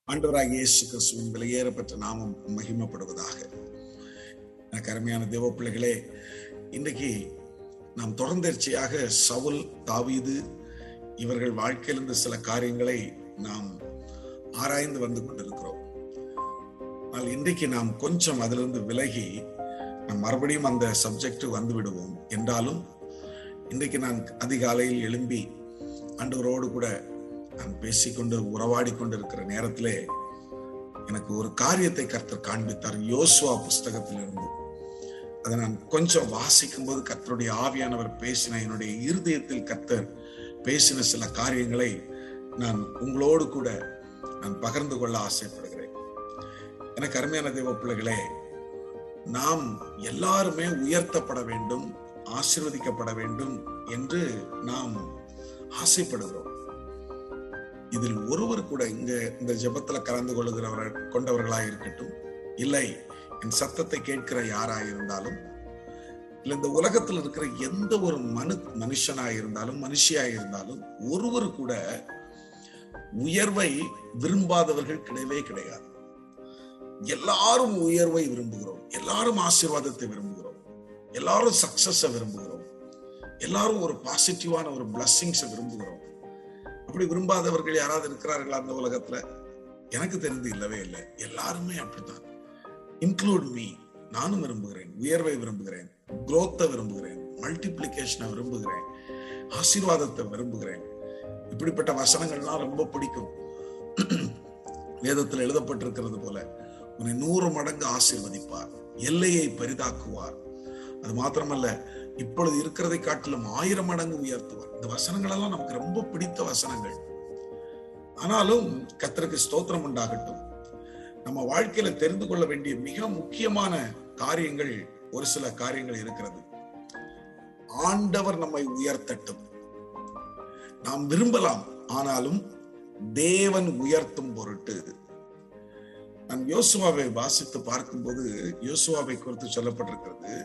ஆண்டவராக இயேசு கிறிஸ்துவின் விலையேறப்பட்ட நாமம் மகிமைப்படுவதாக எனக்கு அருமையான தேவ பிள்ளைகளே இன்றைக்கு நாம் தொடர்ந்தேர்ச்சியாக சவுல் தாவீது இவர்கள் வாழ்க்கையிலிருந்து சில காரியங்களை நாம் ஆராய்ந்து வந்து கொண்டிருக்கிறோம் ஆனால் இன்றைக்கு நாம் கொஞ்சம் அதிலிருந்து விலகி நாம் மறுபடியும் அந்த சப்ஜெக்ட் வந்து விடுவோம் என்றாலும் இன்றைக்கு நான் அதிகாலையில் எழும்பி ஆண்டவரோடு கூட நான் பேசிக்கொண்டு உறவாடி கொண்டிருக்கிற நேரத்திலே எனக்கு ஒரு காரியத்தை கர்த்தர் காண்பித்தார் யோசுவா புஸ்தகத்திலிருந்து அதை நான் கொஞ்சம் வாசிக்கும் போது கர்த்தருடைய ஆவியானவர் பேசின என்னுடைய இருதயத்தில் கர்த்தர் பேசின சில காரியங்களை நான் உங்களோடு கூட நான் பகிர்ந்து கொள்ள ஆசைப்படுகிறேன் எனக்கு அருமையான தேவ பிள்ளைகளே நாம் எல்லாருமே உயர்த்தப்பட வேண்டும் ஆசீர்வதிக்கப்பட வேண்டும் என்று நாம் ஆசைப்படுகிறோம் இதில் ஒருவர் கூட இங்க இந்த ஜெபத்துல கலந்து கொள்ளுகிறவர் கொண்டவர்களாக இருக்கட்டும் இல்லை என் சத்தத்தை கேட்கிற யாராக இருந்தாலும் இல்ல இந்த உலகத்தில் இருக்கிற எந்த ஒரு மனு மனுஷனாக இருந்தாலும் மனுஷியாக இருந்தாலும் ஒருவர் கூட உயர்வை விரும்பாதவர்கள் கிடையவே கிடையாது எல்லாரும் உயர்வை விரும்புகிறோம் எல்லாரும் ஆசீர்வாதத்தை விரும்புகிறோம் எல்லாரும் சக்சஸ விரும்புகிறோம் எல்லாரும் ஒரு பாசிட்டிவான ஒரு பிளஸ்ஸிங்ஸை விரும்புகிறோம் அப்படி விரும்பாதவர்கள் யாராவது இருக்கிறார்களா அந்த உலகத்துல எனக்கு தெரிந்து இல்லவே இல்லை எல்லாருமே அப்படித்தான் இன்க்ளூட் மீ நானும் விரும்புகிறேன் உயர்வை விரும்புகிறேன் குரோத்தை விரும்புகிறேன் மல்டிப்ளிகேஷனை விரும்புகிறேன் ஆசீர்வாதத்தை விரும்புகிறேன் இப்படிப்பட்ட வசனங்கள்லாம் ரொம்ப பிடிக்கும் வேதத்தில் எழுதப்பட்டிருக்கிறது போல உன்னை நூறு மடங்கு ஆசீர்வதிப்பார் எல்லையை பெரிதாக்குவார் அது மாத்திரமல்ல இப்பொழுது இருக்கிறதை காட்டிலும் ஆயிரம் மடங்கு உயர்த்துவார் இந்த வசனங்கள் எல்லாம் நமக்கு ரொம்ப பிடித்த வசனங்கள் ஆனாலும் கத்தருக்கு ஸ்தோத்திரம் உண்டாகட்டும் நம்ம வாழ்க்கையில தெரிந்து கொள்ள வேண்டிய மிக முக்கியமான காரியங்கள் ஒரு சில காரியங்கள் இருக்கிறது ஆண்டவர் நம்மை உயர்த்தட்டும் நாம் விரும்பலாம் ஆனாலும் தேவன் உயர்த்தும் பொருட்டு நான் யோசுவாவை வாசித்து பார்க்கும்போது யோசுவாவை குறித்து சொல்லப்பட்டிருக்கிறது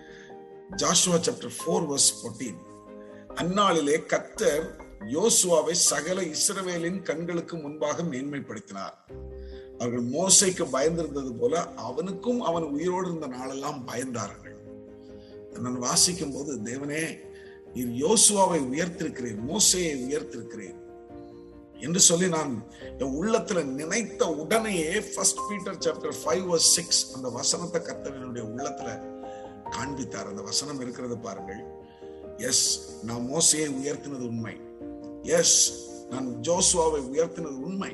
Joshua chapter four verse fourteen அந்நாளிலே கத்தர் யோசுவாவை சகல இஸ்ரவேலின் கண்களுக்கு முன்பாக மேன்மைப்படுத்தினார் அவர்கள் மோசைக்கு பயந்திருந்தது போல அவனுக்கும் அவன் உயிரோடு இருந்த நாளெல்லாம் பயந்தார்கள் நான் வாசிக்கும் போது தேவனே நீர் யோசுவாவை உயர்த்திருக்கிறேன் மோசையை உயர்த்திருக்கிறேன் என்று சொல்லி நான் என் உள்ளத்துல நினைத்த உடனேயே first Peter chapter five six அந்த வசனத்தை கத்தவனுடைய உள்ளத்துல காண்பித்தார் அந்த வசனம் இருக்கிறது பாருங்கள் எஸ் நான் மோசையை உயர்த்தினது உண்மை எஸ் நான் ஜோசுவாவை உயர்த்தினது உண்மை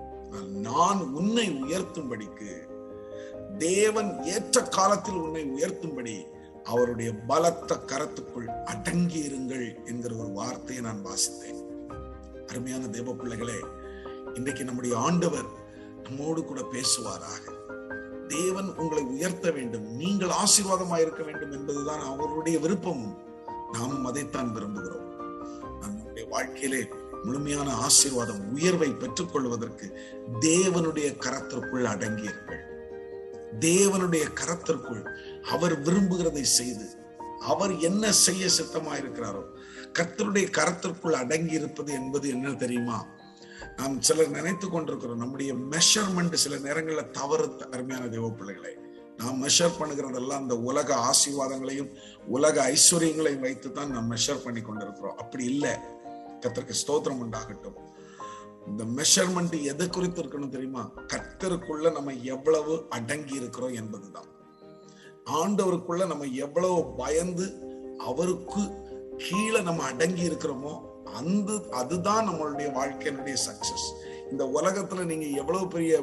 நான் உன்னை உயர்த்தும்படிக்கு தேவன் ஏற்ற காலத்தில் உன்னை உயர்த்தும்படி அவருடைய பலத்த கரத்துக்குள் அடங்கி இருங்கள் என்கிற ஒரு வார்த்தையை நான் வாசித்தேன் அருமையான தேவ பிள்ளைகளே இன்றைக்கு நம்முடைய ஆண்டவர் நம்மோடு கூட பேசுவாராக தேவன் உங்களை உயர்த்த வேண்டும் நீங்கள் ஆசீர்வாதமாக இருக்க வேண்டும் என்பதுதான் அவருடைய விருப்பமும் நாமும் அதைத்தான் விரும்புகிறோம் நம்முடைய வாழ்க்கையிலே முழுமையான ஆசீர்வாதம் உயர்வை பெற்றுக் கொள்வதற்கு தேவனுடைய கரத்திற்குள் அடங்கியிருங்கள் தேவனுடைய கரத்திற்குள் அவர் விரும்புகிறதை செய்து அவர் என்ன செய்ய சித்தமா இருக்கிறாரோ கர்த்தருடைய கரத்திற்குள் அடங்கி இருப்பது என்பது என்ன தெரியுமா நாம் சிலர் நினைத்து கொண்டிருக்கிறோம் நம்முடைய மெஷர்மெண்ட் சில நேரங்களில் தவறு அருமையான தேவ பிள்ளைகளை நாம் மெஷர் பண்ணுகிறதெல்லாம் அந்த உலக ஆசீர்வாதங்களையும் உலக ஐஸ்வர்யங்களையும் வைத்து தான் நாம் மெஷர் பண்ணி கொண்டிருக்கிறோம் அப்படி இல்லை கத்தருக்கு ஸ்தோத்திரம் உண்டாகட்டும் இந்த மெஷர்மெண்ட் எதை குறித்து இருக்கணும் தெரியுமா கத்தருக்குள்ள நம்ம எவ்வளவு அடங்கி இருக்கிறோம் என்பதுதான் ஆண்டவருக்குள்ள நம்ம எவ்வளவு பயந்து அவருக்கு கீழே நம்ம அடங்கி இருக்கிறோமோ அந்த அதுதான் நம்மளுடைய வாழ்க்கையினுடைய சக்சஸ் இந்த உலகத்துல நீங்க எவ்வளவு பெரிய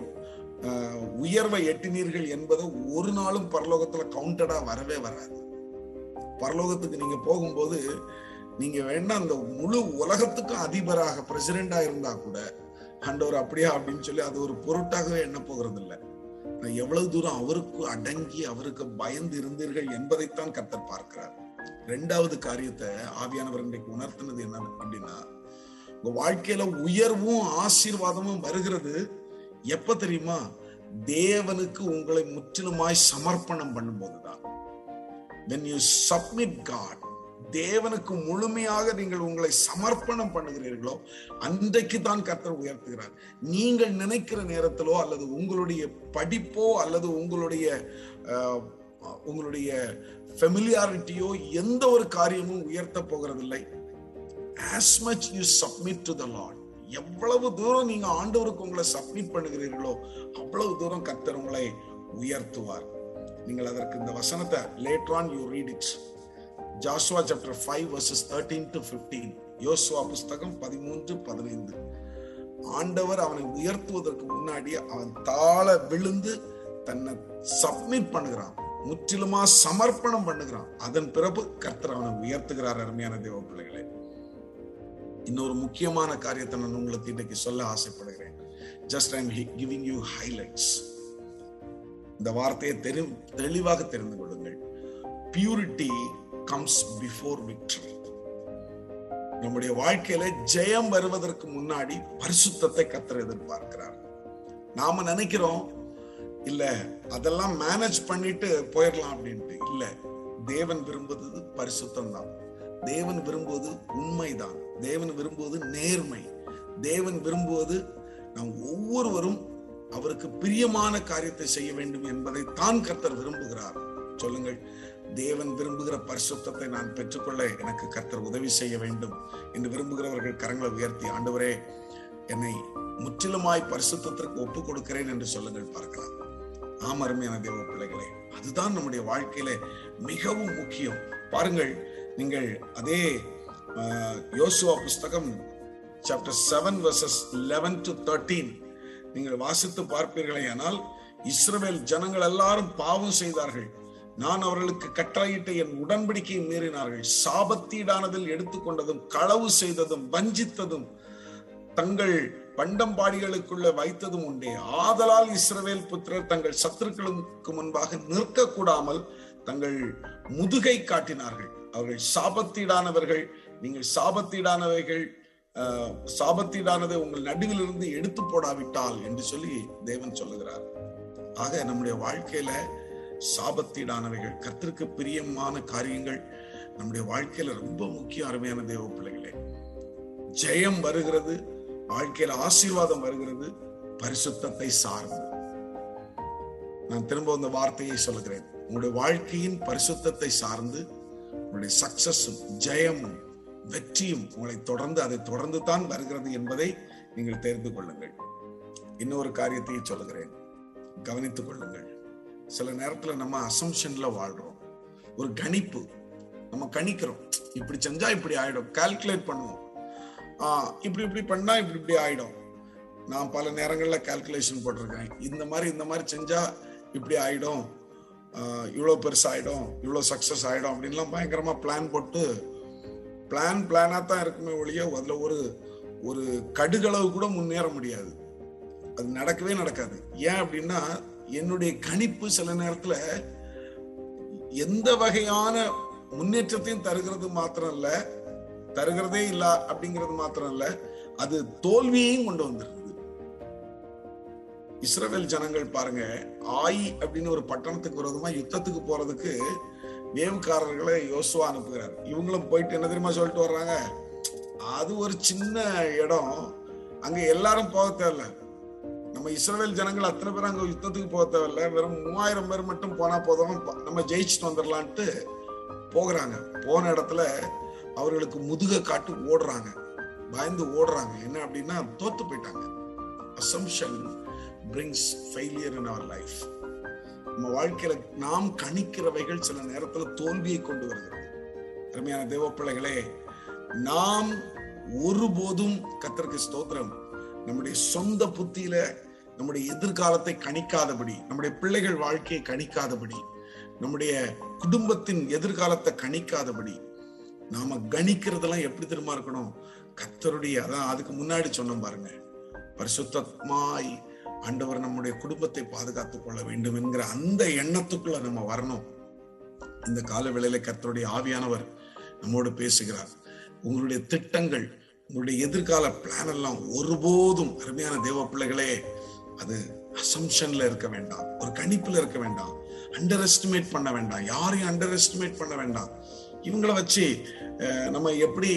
உயர்வை எட்டினீர்கள் என்பதை ஒரு நாளும் பரலோகத்துல கவுண்டடா வரவே வராது பரலோகத்துக்கு நீங்க போகும்போது நீங்க வேணா அந்த முழு உலகத்துக்கும் அதிபராக பிரசிடென்டா இருந்தா கூட ஆண்டவர் அப்படியா அப்படின்னு சொல்லி அது ஒரு பொருட்டாகவே எண்ண போகிறது இல்லை எவ்வளவு தூரம் அவருக்கு அடங்கி அவருக்கு பயந்து இருந்தீர்கள் என்பதைத்தான் கத்தர் பார்க்கிறார் ரெண்டாவது காரியத்தை ஆவியானவர் இன்றைக்கு உணர்த்தினது என்ன அப்படின்னா உங்க வாழ்க்கையில உயர்வும் ஆசீர்வாதமும் வருகிறது எப்ப தெரியுமா தேவனுக்கு உங்களை முற்றிலுமாய் சமர்ப்பணம் பண்ணும்போதுதான் when you submit God தேவனுக்கு முழுமையாக நீங்கள் உங்களை சமர்ப்பணம் பண்ணுகிறீர்களோ அன்றைக்கு தான் கர்த்தர் உயர்த்துகிறார் நீங்கள் நினைக்கிற நேரத்திலோ அல்லது உங்களுடைய படிப்போ அல்லது உங்களுடைய அஹ், உங்களுடைய ஃபெமிலியாரிட்டியோ எந்த ஒரு காரியமும் உயர்த்த போகிறதில்லை as much you submit to the Lord எவ்வளவு தூரம் நீங்க ஆண்டவருக்கு உங்களை சப்மிட் பண்ணுகிறீர்களோ அவ்வளவு தூரம் கர்த்தர் உங்களை உயர்த்துவார் நீங்கள் அதற்கு இந்த வசனத்தை later on you read it Joshua chapter five verses thirteen to fifteen யோசுவா புஸ்தகம் பதிமூன்று பதினைந்து ஆண்டவர் அவனை உயர்த்துவதற்கு முன்னாடி அவன் தாழ விழுந்து தன்னை சப்மிட் பண்ணுகிறான் முற்றிலுமா சமர்ப்பணம் பண்ணுகிறான் அதன் பிறகு கர்த்தர் அவனை உயர்த்துகிறார் அருமையான தேவ பிள்ளைகளே இன்னொரு முக்கியமான காரியத்தை நான் உங்களுக்கு இன்னைக்கு சொல்ல ஆசைப்படுகிறேன் just I'm giving you highlights இந்த வார்த்தையை தெரி தெளிவாக தெரிந்து கொள்ளுங்கள் பியூரிட்டி கம்ஸ் பிஃபோர் விக்டரி நம்முடைய வாழ்க்கையில ஜெயம் வருவதற்கு முன்னாடி பரிசுத்தத்தை கத்தர் எதிர்பார்க்கிறார் நாம நினைக்கிறோம் இல்ல அதெல்லாம் மேனேஜ் பண்ணிட்டு போயிடலாம் அப்படின்ட்டு இல்ல தேவன் விரும்புவது பரிசுத்தம் தான் தேவன் விரும்புவது உண்மைதான் தேவன் விரும்புவது நேர்மை தேவன் விரும்புவது நாம் ஒவ்வொருவரும் அவருக்கு பிரியமான காரியத்தை செய்ய வேண்டும் என்பதை தான் கர்த்தர் விரும்புகிறார் சொல்லுங்கள் தேவன் விரும்புகிற பரிசுத்தத்தை நான் பெற்றுக்கொள்ள எனக்கு கர்த்தர் உதவி செய்ய வேண்டும் என்று விரும்புகிறவர்கள் கரங்களை உயர்த்தி ஆண்டவரே என்னை முற்றிலுமாய் பரிசுத்தத்திற்கு ஒப்பு கொடுக்கிறேன் என்று சொல்லுங்கள் பார்க்கலாம் ஆம் அருமையான தேவ பிள்ளைகளே அதுதான் நம்முடைய வாழ்க்கையில மிகவும் முக்கியம் பாருங்கள் நீங்கள் அதே ஆஹ், யோசுவா புஸ்தகம் chapter seven verses eleven to thirteen நீங்கள் வாசித்து பார்ப்பீர்களே ஆனால் இஸ்ரவேல் ஜனங்கள் எல்லாரும் பாவம் செய்தார்கள் நான் அவர்களுக்கு கட்டளையிட்ட என் உடன்படிக்கையை மீறினார்கள் சாபத்தீடானதில் எடுத்துக்கொண்டதும் களவு செய்ததும் வஞ்சித்ததும் தங்கள் பண்டம்பாடிகளுக்குள்ள வைத்ததும் உண்டே ஆதலால் இஸ்ரவேல் புத்திரர் தங்கள் சத்துருக்களுக்கு முன்பாக நிற்க கூடாமல் தங்கள் முதுகை காட்டினார்கள் அவர்கள் சாபத்தீடானவர்கள் நீங்கள் சாபத்தீடானவைகள் ஆஹ், சாபத்தீடானதை உங்கள் நடுவிலிருந்து எடுத்து போடாவிட்டால் என்று சொல்லி தேவன் சொல்லுகிறார் ஆக நம்முடைய வாழ்க்கையில சாபத்தீடானவைகள் கர்த்தருக்கு பிரியமான காரியங்கள் நம்முடைய வாழ்க்கையில ரொம்ப முக்கிய அருமையான தேவ பிள்ளைகளே ஜெயம் வருகிறது வாழ்க்கையில ஆசீர்வாதம் வருகிறது பரிசுத்தத்தை சார்ந்து நான் திரும்ப இந்த வார்த்தையை சொல்லுகிறேன் உங்களுடைய வாழ்க்கையின் பரிசுத்தத்தை சார்ந்து உங்களுடைய சக்சஸும் ஜெயமும் வெற்றியும் உங்களை தொடர்ந்து அதை தொடர்ந்து தான் வருகிறது என்பதை நீங்கள் தெரிந்து கொள்ளுங்கள் இன்னொரு காரியத்தை சொல்லுகிறேன் கவனித்துக் கொள்ளுங்கள் சில நேரத்துல நம்ம அசம்ஷன்ல வாழ்றோம் ஒரு கணிப்பு நம்ம கணிக்கிறோம் இப்படி செஞ்சா இப்படி ஆயிடும் கால்குலேட் பண்ணுவோம் ஆஹ் இப்படி இப்படி பண்ணா இப்படி இப்படி ஆயிடும் நான் பல நேரங்கள்ல கால்குலேஷன் போட்டிருக்கேன் இந்த மாதிரி இந்த மாதிரி செஞ்சா இப்படி ஆயிடும் ஆஹ் இவ்வளவு பெருசாயிடும் இவ்வளவு சக்சஸ் ஆயிடும் அப்படின்லாம் பயங்கரமா பிளான் போட்டு பிளான் பிளானா தான் இருக்குமே ஒழிய அதுல ஒரு ஒரு கடுகளவு கூட முன்னேற முடியாது அது நடக்கவே நடக்காது ஏன் அப்படின்னா என்னுடைய கணிப்பு சில நேரத்துல எந்த வகையான முன்னேற்றத்தையும் தருகிறது மாத்திரம் இல்ல தருகிறதே இல்ல அப்படிங்கிறது மாத்திரம் இல்ல அது தோல்வியையும் கொண்டு வந்துருது இஸ்ரவேல் ஜனங்கள் பாருங்க ஆயி அப்படின்னு ஒரு பட்டணத்துக்கு விரோதமா யுத்தத்துக்கு போறதுக்கு வேவுக்காரர்களை யோசுவா அனுப்புகிறார் இவங்களும் போயிட்டு என்ன தெரியுமா சொல்லிட்டு வர்றாங்க அது ஒரு சின்ன இடம் அங்க எல்லாரும் போக தேவையில்ல நம்ம இஸ்ரவேல் ஜனங்கள் அத்தனை பேர் அங்க யுத்தத்துக்கு போக தேவையில்ல வெறும் மூவாயிரம் பேர் மட்டும் போனா போதும் ப- நம்ம ஜெயிச்சுட்டு வந்துடலான்ட்டு போகிறாங்க போன இடத்துல அவர்களுக்கு முதுக காட்டு ஓடுறாங்க பயந்து ஓடுறாங்க என்ன அப்படின்னா தோத்து போயிட்டாங்க assumption brings failure in our life நம்ம வாழ்க்கையில நாம் கணிக்கிறவைகள் சில நேரத்துல தோல்வியை கொண்டு வருகிறது அருமையான தேவ பிள்ளைகளே நாம் ஒருபோதும் கத்தருக்கு ஸ்தோத்திரம் நம்முடைய சொந்த புத்தியில நம்முடைய எதிர்காலத்தை கணிக்காதபடி நம்முடைய பிள்ளைகள் வாழ்க்கையை கணிக்காதபடி நம்முடைய குடும்பத்தின் எதிர்காலத்தை கணிக்காதபடி நாம கணிக்கிறதெல்லாம் எப்படி தெரியுமா இருக்கணும் கத்தருடைய அதான் அதுக்கு முன்னாடி சொன்னோம் பாருங்க பரிசுத்தமாய் ஆண்டவர் நம்முடைய குடும்பத்தை பாதுகாத்துக் கொள்ள வேண்டும் என்கிற அந்த எண்ணத்துக்குள்ள நம்ம வரணும் இந்த கால வேளையில கர்த்தருடைய ஆவியானவர் நம்மோடு பேசுகிறார் உங்களுடைய திட்டங்கள் உங்களுடைய எதிர்கால பிளான் எல்லாம் ஒருபோதும் அருமையான தேவ பிள்ளைகளே அது அசம்ஷன்ல இருக்க வேண்டாம் ஒரு கணிப்புல இருக்க வேண்டாம் அண்டர் எஸ்டிமேட் பண்ண வேண்டாம் யாரையும் அண்டர் எஸ்டிமேட் பண்ண வேண்டாம் இவங்கள வச்சு அஹ், நம்ம எப்படி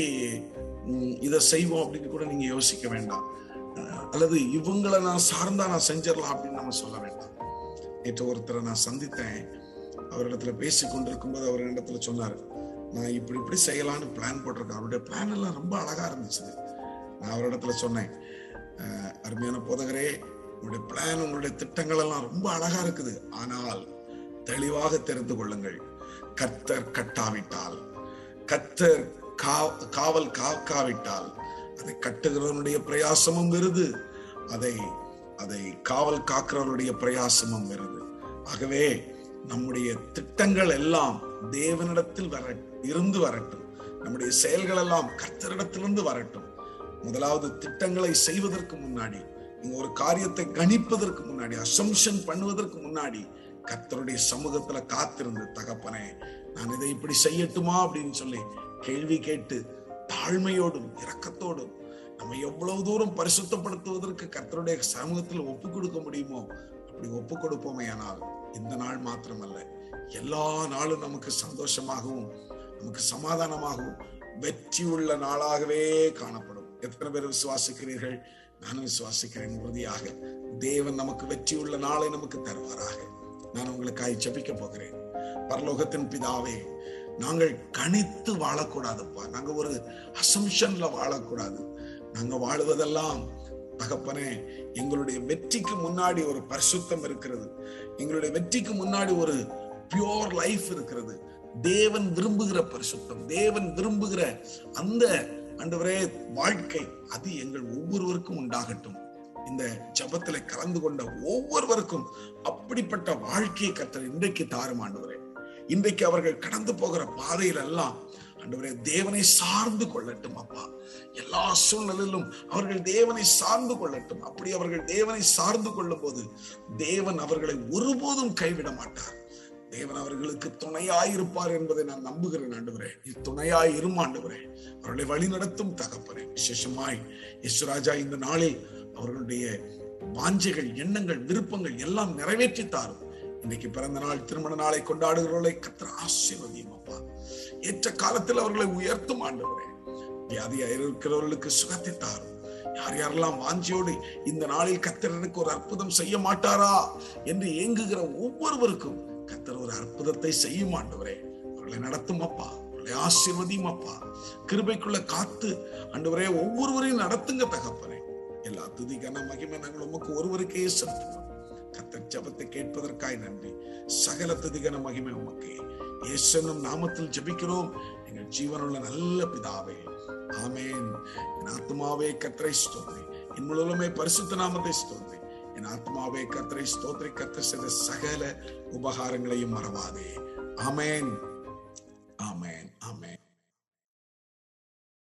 ம், இதை செய்வோம் அப்படின்னு கூட நீங்க யோசிக்க வேண்டாம் அஹ், அல்லது இவங்கள நான் சார்ந்தா நான் செஞ்சிடலாம் அப்படின்னு நம்ம சொல்ல வேண்டாம் நேற்று ஒருத்தரை நான் சந்தித்தேன் அவரிடத்துல பேசி கொண்டிருக்கும் போது அவர் இடத்துல சொன்னார் நான் இப்படி இப்படி செய்யலாம்னு பிளான் போட்டிருக்கேன் அவருடைய பிளான் எல்லாம் ரொம்ப அழகா இருந்துச்சு நான் அவரிடத்துல சொன்னேன் "அஹ், அருமையான போதகரே உங்களுடைய பிளான் உங்களுடைய திட்டங்கள் எல்லாம் ரொம்ப அழகா இருக்குது ஆனால் தெளிவாக தெரிந்து கொள்ளுங்கள் கர்த்தர் கட்டாவிட்டால் கர்த்தர் கா- காவல் காக்காவிட்டால் அதை கட்டுகிறவனுடைய பிரயாசமும் வருது அதை அதை காவல் காக்கிறவருடைய பிரயாசமும் வருது ஆகவே நம்முடைய திட்டங்கள் எல்லாம் தேவனிடத்தில் வர இருந்து வரட்டும் நம்முடைய செயல்கள் எல்லாம் கர்த்தரிடத்திலிருந்து வரட்டும் முதலாவது திட்டங்களை செய்வதற்கு முன்னாடி நீங்க ஒரு காரியத்தை கணிப்பதற்கு முன்னாடி அசம்ஷன் பண்ணுவதற்கு முன்னாடி கர்த்தருடைய சமூகத்துல காத்திருந்து தகப்பனே நான் இதை இப்படி செய்யட்டுமா அப்படின்னு சொல்லி கேள்வி கேட்டு தாழ்மையோடும் இரக்கத்தோடும் நம்ம எவ்வளவு தூரம் பரிசுத்தப்படுத்துவதற்கு கர்த்தருடைய சமூகத்தில் ஒப்பு கொடுக்க முடியுமோ அப்படி ஒப்பு கொடுப்போமே ஆனால் இந்த நாள் மாத்திரமல்ல எல்லா நாளும் நமக்கு சந்தோஷமாகவும் நமக்கு சமாதானமாகவும் வெற்றி உள்ள நாளாகவே காணப்படும் எத்தனை பேர் விசுவாசிக்கிறீர்கள் நானும் விசுவாசிக்கிறேன் உறுதியாக தேவன் நமக்கு வெற்றி உள்ள நாளை நமக்கு தருவாராக நான் உங்களுக்காய் ஜெபிக்க போகிறேன் பரலோகத்தின் பிதாவே நாங்கள் கணித்து வாழக்கூடாதுப்பா நாங்க ஒரு அசம்ஷன்ல வாழக்கூடாது நாங்க வாழுவதெல்லாம் தகப்பனே எங்களுடைய வெற்றிக்கு முன்னாடி ஒரு பரிசுத்தம் இருக்கிறது எங்களுடைய வெற்றிக்கு முன்னாடி ஒரு பியோர் லைஃப் இருக்கிறது தேவன் விரும்புகிற பரிசுத்தம் தேவன் விரும்புகிற அந்த ஆண்டவரே வாழ்க்கை அது எங்கள் ஒவ்வொருவருக்கும் உண்டாகட்டும் இந்த ஜபத்துல கலந்து கொண்ட ஒவ்வொருவருக்கும் அப்படிப்பட்ட வாழ்க்கையை கத்தர் இன்றைக்கு தாரும் ஆண்டவரே இன்றைக்கு அவர்கள் கடந்து போகிற பாதையில எல்லாம் ஆண்டவரே தேவனை சார்ந்து கொள்ளட்டும் அப்பா எல்லா சூழ்நிலையிலும் அவர்கள் தேவனை சார்ந்து கொள்ளட்டும் அப்படி அவர்கள் தேவனை சார்ந்து கொள்ளும் போது தேவன் அவர்களை ஒருபோதும் கைவிட மாட்டார் தேவன் அவர்களுக்கு துணையாய் இருப்பார் என்பதை நான் நம்புகிறேன் ஆண்டவரே நீ துணையாய் இரும் ஆண்டவரே அவர்களை வழிநடத்தும் தகப்பனே விசேஷமாய் யசுராஜா இந்த நாளில் அவர்களுடைய வாஞ்சைகள் எண்ணங்கள் விருப்பங்கள் எல்லாம் நிறைவேற்றி தாரும் இன்னைக்கு பிறந்த நாள் திருமண நாளை கொண்டாடுகிறவர்களை கத்திர ஆசீர்வதியும் அப்பா ஏற்ற காலத்தில் அவர்களை உயர்த்தும் ஆண்டவரே வியாதியா இருக்கிறவர்களுக்கு சுகத்தை தாரும் யார் யாரெல்லாம் வாஞ்சியோடு இந்த நாளில் கத்தர் எனக்கு ஒரு அற்புதம் செய்ய மாட்டாரா என்று ஏங்குகிற ஒவ்வொருவருக்கும் கத்தர் ஒரு அற்புதத்தை செய்யும் ஆண்டவரே அவர்களை நடத்தும் அப்பா அவர்களை ஆசீர்வதியும் அப்பா கிருபைக்குள்ள காத்து ஆண்டவரே ஒவ்வொருவரையும் நடத்துங்க தகப்பனே எல்லா துதி கன மகிமை நாங்கள் உமக்கு ஒருவருக்கே செலுத்துகிறோம் கத்தர் ஜபத்தை கேட்பதற்காய் நன்றி சகல துதிகன மகிமை உமக்கு இயேசுனும் நாமத்தில் ஜெபிக்கிறோம் எங்கள் ஜீவனுள்ள நல்ல பிதாவே ஆமேன் என் ஆத்மாவே கத்தரை ஸ்தோத்ரி என் முழுவதுமே பரிசுத்த நாமத்தை ஸ்தோத்ரி என் ஆத்மாவே கத்தரை ஸ்தோத்ரி கத்த செய்த சகல உபகாரங்களையும் மறவாதே ஆமேன் ஆமேன் ஆமேன்